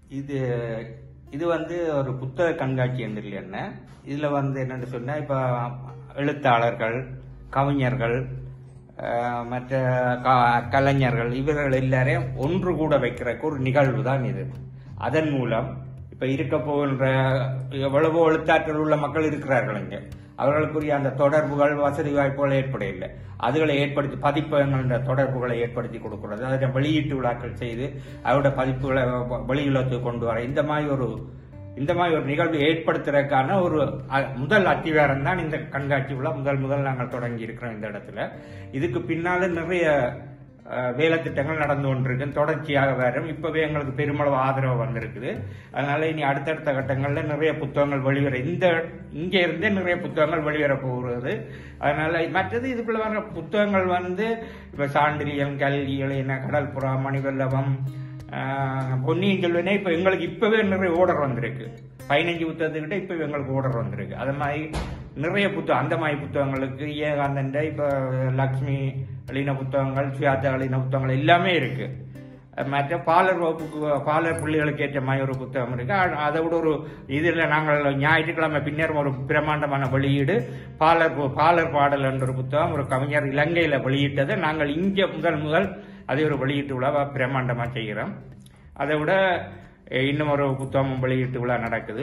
இது இது வந்து ஒரு புத்தக கண்காட்சி என்று என்ன இதுல வந்து என்னன்னு சொன்னா இப்ப எழுத்தாளர்கள் கவிஞர்கள் அஹ், மற்ற க- கலைஞர்கள் இவர்கள் எல்லாரையும் ஒன்று கூட வைக்கிறக்கு ஒரு நிகழ்வு தான் இது அதன் மூலம் இப்ப இருக்க போகின்ற எவ்வளவோ எழுத்தாற்றல் உள்ள மக்கள் இருக்கிறார்கள் இங்க அவர்களுக்குரிய அந்த தொடர்புகள் வசதி வாய்ப்புகள் ஏற்பட இல்லை அதுகளை ஏற்படுத்தி பதிப்பகங்கள் என்ற தொடர்புகளை ஏற்படுத்தி கொடுக்கிறது அதை வெளியீட்டு விழாக்கள் செய்து அவருடைய பதிப்புகளை வ- வெளியுலகத்துக்கு கொண்டு வர இந்த மாதிரி ஒரு இந்த மாதிரி ஒரு நிகழ்வு ஏற்படுத்துறதுக்கான ஒரு அ- முதல் அத்திவாரம் தான் இந்த கண்காட்சி விழா முதல் முதல் நாங்கள் தொடங்கி இருக்கிறோம் இந்த இடத்துல இதுக்கு பின்னால நிறைய அஹ், வேலை திட்டங்கள் நடந்து கொண்டிருக்கு தொடர்ச்சியாக வரும் இப்பவே எங்களுக்கு பெருமளவு ஆதரவு வந்திருக்குது அதனால இனி அடுத்தடுத்த கட்டங்கள்ல நிறைய புத்தகங்கள் வெளிவர இந்த இங்க இருந்தே நிறைய புத்தகங்கள் வெளிவர போகிறது அதனால மற்றது இதுக்குள்ள வர புத்தகங்கள் வந்து இப்ப சாண்டிலியம் கல்வி இளையன கடற்புறா மணிவல்லவம் ஆஹ், பொன்னியின் செல்வனே இப்ப எங்களுக்கு இப்பவே நிறைய ஓர்டர் வந்திருக்கு பதினஞ்சு புத்தகத்துக்கிட்ட இப்ப எங்களுக்கு ஓர்டர் வந்திருக்கு அது மாதிரி நிறைய புத்தகம் அந்த மாதிரி புத்தகங்களுக்கு ஏகாந்தன் இப்ப லக்ஷ்மி அழின புத்தகங்கள் சுயாத்தா அழின புத்தகங்கள் எல்லாமே இருக்கு மற்ற பாலர் வகுப்புக்கு பாலர் பிள்ளைகளுக்கு ஏற்ற மாதிரி ஒரு புத்தகம் இருக்கு அ- அதை விட ஒரு இதில் நாங்கள் ஞாயிற்றுக்கிழமை பின்னர் ஒரு பிரமாண்டமான வெளியீடு பாலர் பு- பாலர் பாடல் என்ற ஒரு புத்தகம் ஒரு கவிஞர் இலங்கையில வெளியிட்டதை நாங்கள் இங்கே முதல் முதல் அதை ஒரு வெளியீட்டு விழாவா பிரமாண்டமா செய்கிறோம் அதை விட அஹ், இன்னும் ஒரு புத்தகம் வெளியீட்டு விழா நடக்குது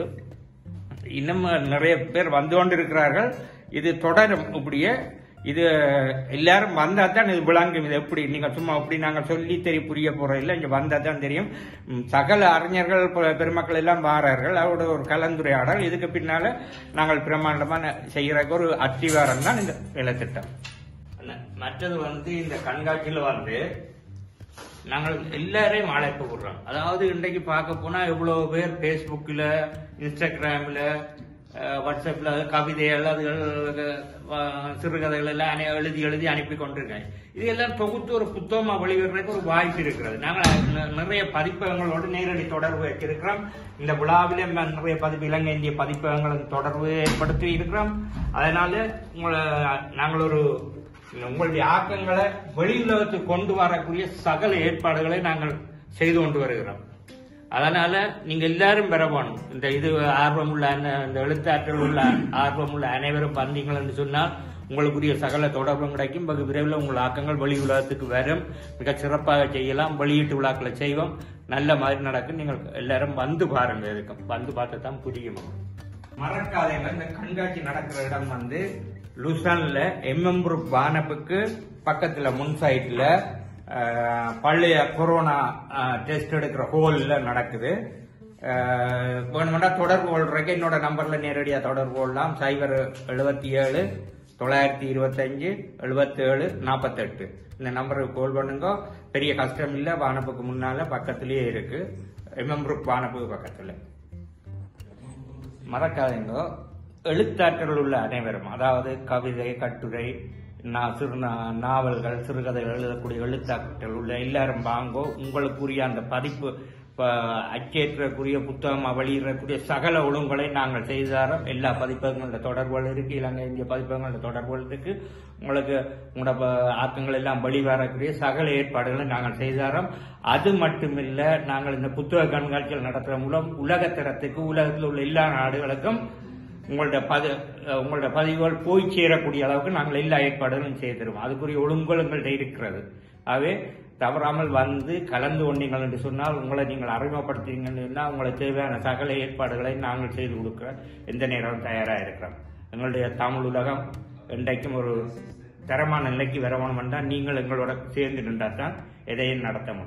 இன்னும் நிறைய பேர் வந்து கொண்டிருக்கிறார்கள் இது தொடரும் இப்படியே இது எல்லாரும் வந்தா தான் இது விளங்கும் இது எப்படி நீங்க சும்மா அப்படி நாங்க சொல்லி தெரிய புரிய போறோம் இல்லை இங்க வந்தா தான் தெரியும் ம், சகல அறிஞர்கள் பெ- பெருமக்கள் எல்லாம் வாரார்கள் அவரோட ஒரு கலந்துரையாடல் இதுக்கு பின்னால நாங்கள் பிரமாண்டமான செய்யறதுக்கு ஒரு அத்திவாரம் தான் இந்த வேலை திட்டம் மற்றது வந்து இந்த கண்காட்சியில வந்து நாங்கள் எல்லாரையும் அழைப்பு விடுறோம் அதாவது இன்றைக்கு பார்க்க போனா எவ்வளவு பேர் Facebookல இன்ஸ்டாகிராம்ல அஹ், வாட்ஸ்அப்ல கவிதைகள் அதுகள் அஹ், சிறுகதைகள் எல்லாம் அனே- எழுதி எழுதி அனுப்பி கொண்டிருக்காங்க இது எல்லாம் தொகுத்து ஒரு புத்தகமா வெளியிடுறதுக்கு ஒரு வாய்ப்பு இருக்கிறது நாங்கள் ந- நிறைய பதிப்பகங்களோடு நேரடி தொடர்பு வச்சிருக்கிறோம் இந்த விழாவிலே ம- நிறைய பதிப்பு இலங்கை இந்திய பதிப்பகங்களும் தொடர்பு ஏற்படுத்தி இருக்கிறோம் அதனால உங்களை நாங்கள் ஒரு உங்களுடைய ஆக்கங்களை வெளியுலகத்துக்கு கொண்டு வரக்கூடிய சகல ஏற்பாடுகளை நாங்கள் செய்து கொண்டு வருகிறோம் அதனால நீங்க எல்லாரும் பெறணும் இந்த இது ஆர்வம் உள்ள அன- இந்த எழுத்தாற்றல் உள்ள ஆர்வம் உள்ள அனைவரும் வந்தீங்கள் என்று சொன்னால் உங்களுக்குரிய சகல தொடர்பும் கிடைக்கும் வெகு விரைவில் உங்கள் ஆக்கங்கள் வெளி உலகத்துக்கு வரும் மிக சிறப்பாக செய்யலாம் வெளியீட்டு விழாக்களை செய்வோம் நல்ல மாதிரி நடக்கும் நீங்கள் எல்லாரும் வந்து பாருங்க இதுக்கும் வந்து பார்த்து தான் புரியும் மறக்காதீங்க இந்த கண்காட்சி நடக்கிற இடம் வந்து லுசன்ல எம்எம் குரூப் வானப்புக்கு பக்கத்துல முன் சைட்ல அஹ், பழைய கொரோனா டெஸ்ட் எடுக்கிற ஹோல்ல நடக்குது அஹ், வேணுமெண்டா தொடர்பு கொள்றதுக்கு என்னோட நம்பர்ல நேரடியா தொடர்பு கொள்ளலாம் சைபர் எழுபத்தி ஏழு தொள்ளாயிரத்தி இருபத்தஞ்சு எழுபத்தி ஏழு நாற்பத்தெட்டு இந்த நம்பருக்கு கால் பண்ணுங்க பெரிய கஷ்டம் இல்ல வானப்புக்கு முன்னால பக்கத்திலேயே இருக்கு எம்எம் குரூப் வானப்புக்கு பக்கத்துல மறக்காதீங்க எழுத்தாற்றல் உள்ள அனைவரும் அதாவது கவிதை கட்டுரை நா- சிறு நா- நாவல்கள் சிறுகதைகள் எழுதக்கூடிய எழுத்தாற்றல் உள்ள எல்லாரும் வாங்கோ உங்களுக்குரிய அந்த பதிப்பு ப- அச்சேற்றக்கூடிய புத்தகம் வெளியிடக்கூடிய சகல ஒழுங்குகளை நாங்கள் செய்து தரோம் எல்லா பதிப்பகங்களோட தொடர்புகள் இருக்கு இலங்கை இந்திய பதிப்பகங்களோட தொடர்புகள் இருக்கு உங்களுக்கு உங்களோட ப- ஆக்கங்கள் எல்லாம் வெளிவரக்கூடிய சகல ஏற்பாடுகளை நாங்கள் செய்து தரோம் அது மட்டுமில்ல நாங்கள் இந்த புத்தக கண்காட்சிகள் நடத்துற மூலம் உலகத்தரத்துக்கு உலகத்தில் உள்ள எல்லா நாடுகளுக்கும் உங்களோட பதி அஹ் உங்களோட பதிவுகள் போய் சேரக்கூடிய அளவுக்கு நாங்கள் எல்லா ஏற்பாடுகளும் செய்து தருவோம் அதுக்குரிய ஒழுங்குகள் எங்கள்கிட்ட இருக்கிறது ஆகவே தவறாமல் வந்து கலந்து கொண்டீங்கள் என்று சொன்னால் உங்களை நீங்கள் அறிமுகப்படுத்துவீங்கன்னு சொன்னால் உங்களுக்கு தேவையான சகல ஏற்பாடுகளை நாங்கள் செய்து கொடுக்க எந்த நேரமும் தயாராக இருக்கிறோம் எங்களுடைய தமிழ் உலகம் என்றைக்கும் ஒரு தரமான நிலைக்கு வரணும் என்றால் நீங்கள் எங்களோட சேர்ந்து நின்றால் தான் எதையும் நடத்த முடியும்